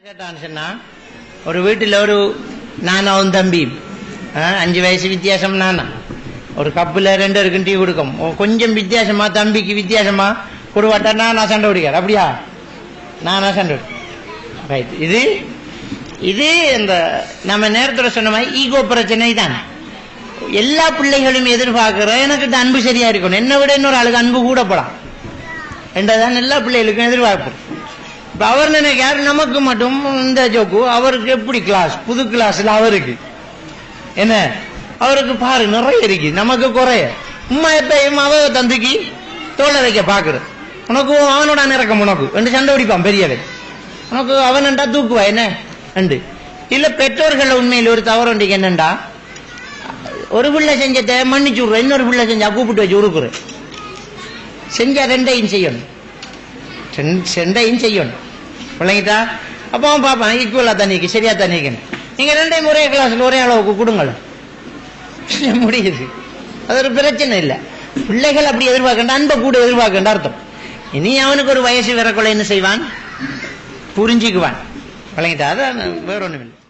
கேட்டான்னு சொன்னா ஒரு வீட்டில் ஒரு நானாவும் தம்பியும் ஆ, அஞ்சு வயசு வித்தியாசம் நானா ஒரு கப்பில் ரெண்டு பேருக்கும் டீ கொடுக்கும் ஓ, கொஞ்சம் வித்தியாசமா தம்பிக்கு வித்தியாசமா கொடுவாட்டா நானா சண்டை பிடிக்கார் அப்படியா நானா சண்டை ரைட் இது இது இந்த நம்ம நேரத்துல சொன்ன மாதிரி ஈகோ பிரச்சனை தான் எல்லா பிள்ளைகளும் எதிர்பார்க்கிற எனக்கு இந்த அன்பு சரியா இருக்கணும் என்னை விட இன்னொரு ஆளுக்கு அன்பு கூடப்படாம் என்றதான் எல்லா பிள்ளைகளுக்கும் எதிர்பார்ப்பு இப்ப அவர் நினைக்காரு நமக்கு மட்டும் இந்த ஜோக்கு அவருக்கு எப்படி கிளாஸ் புது கிளாஸ்ல அவருக்கு என்ன அவருக்கு பாரு நிறைய இருக்கு நமக்கு குறைய உம்மா எப்பயும் அவ தம்பிக்கு தோலை வைக்க பாக்குற உனக்கு அவனோட நிறக்கம் உனக்கு ரெண்டு சண்டை பிடிப்பான் பெரியவன் உனக்கு அவனண்டா தூக்குவா என்ன ரெண்டு இல்ல பெற்றோர்கள் உண்மையில் ஒரு தவறு ஒன்றைக்கு என்னண்டா ஒரு பிள்ளை செஞ்சதை மன்னிச்சு விடுற இன்னொரு பிள்ளை செஞ்சா கூப்பிட்டு வச்சு உருக்குற செஞ்சா ரெண்டையும் செய்யணும் ரெண்டு- ரெண்டையும் செய்யணும் பிள்ளைங்கிட்டா அப்போ அவன் பார்ப்பான் ஈக்குவலா தண்ணிக்கு சரியா தண்ணிக்கு நீங்க ரெண்டையும் ஒரே கிளாஸ்ல ஒரே அளவுக்கு கொடுங்களேன் முடியுது அது ஒரு பிரச்சனை இல்லை பிள்ளைகள் அப்படி எதிர்பார்க்கண்ட அன்பை கூட எதிர்பார்க்கண்ட அர்த்தம் இனி அவனுக்கு ஒரு வயசு வரக்குள்ள என்ன செய்வான் புரிஞ்சுக்குவான் விளங்கிட்டா அதான் வேற ஒண்ணும் இல்லை